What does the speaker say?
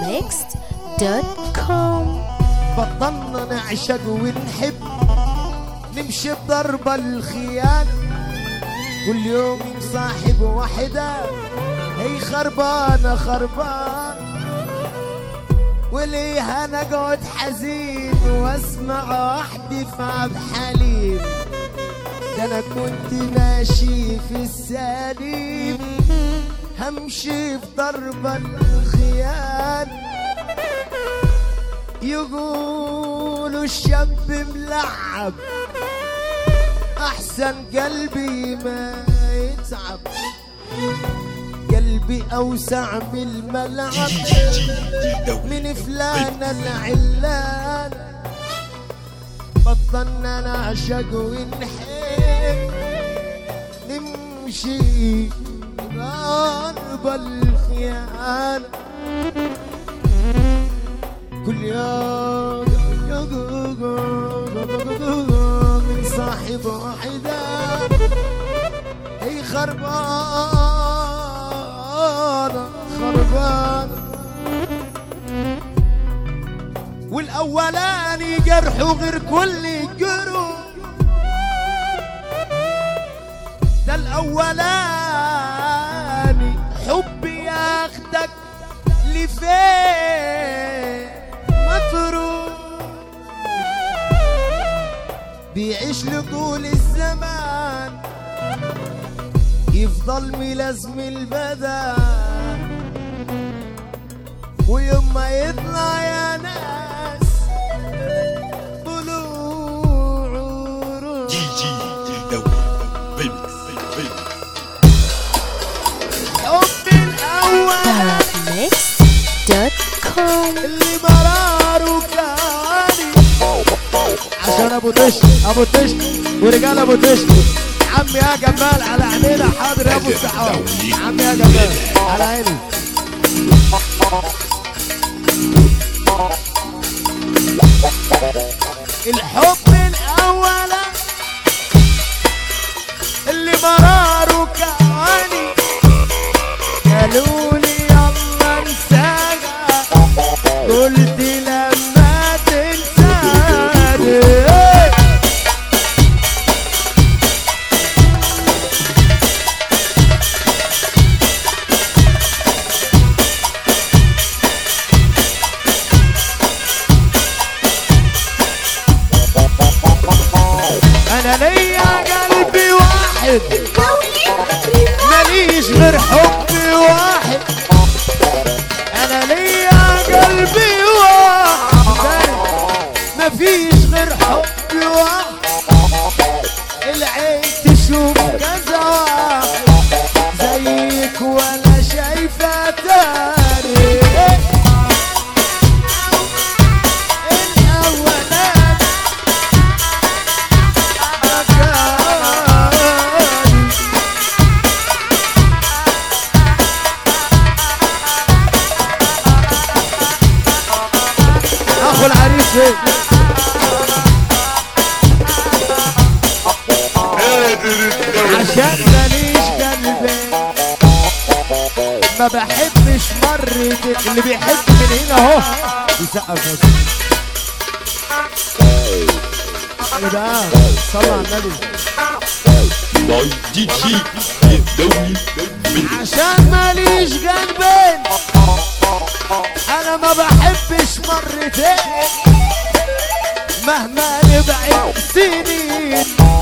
darkmixed.com بطلنا نعشق ونحب نمشي بضرب الخيانة كل يوم صاحب واحدة هي خربانة خربان وليها نقعد حزين واسمع واحدة بحليب ده انا كنت ماشي في السليم همشي في ضرب الخيانة يقولوا الشاب ملعب احسن قلبي ما يتعب قلبي اوسع من الملعب من فلان العلان بطلنا نعشق ونحب نمشي ضرب الخيانه كل يوم من صاحب واحدة هي خربانة خربانة والأولاني جرحه غير كل جروح ده الأولاني حبي ياخدك لفين ما تروح بيعيش لطول الزمان يفضل ملازم البدن ويوم ما يطلع يا ناس طلوع روح جي جي دوي ريمكس ريمكس حب الأول darkmixed.com اللي مراره كاني عشان ابو تشت ابو تشت ورجال ابو تشت عمي يا جمال على عينينا حاضر يا ابو السحاب عمي يا جمال على عيني الحب الاول اللي مراره كاني قالوا لي يلا انساها قلت لما تنساني انا ليا قلبي واحد ماليش غير حبي واحد انا ليا قلبي واحد مفيش غير حبي واحد العين تشوف كذا واحد زيك ولا شايفة تاني الأولاني مكاني اخو العريس فين؟ قادر الدولة عشان ماليش قلبي ما بحبش مرة اللي بيحب من هنا اهو يسقف بس ايه بقى صلى على النبي باي جي جي الدولي ريمكس عشان ماليش قلبين انا ما بحبش مرتين مهما نبعد سنين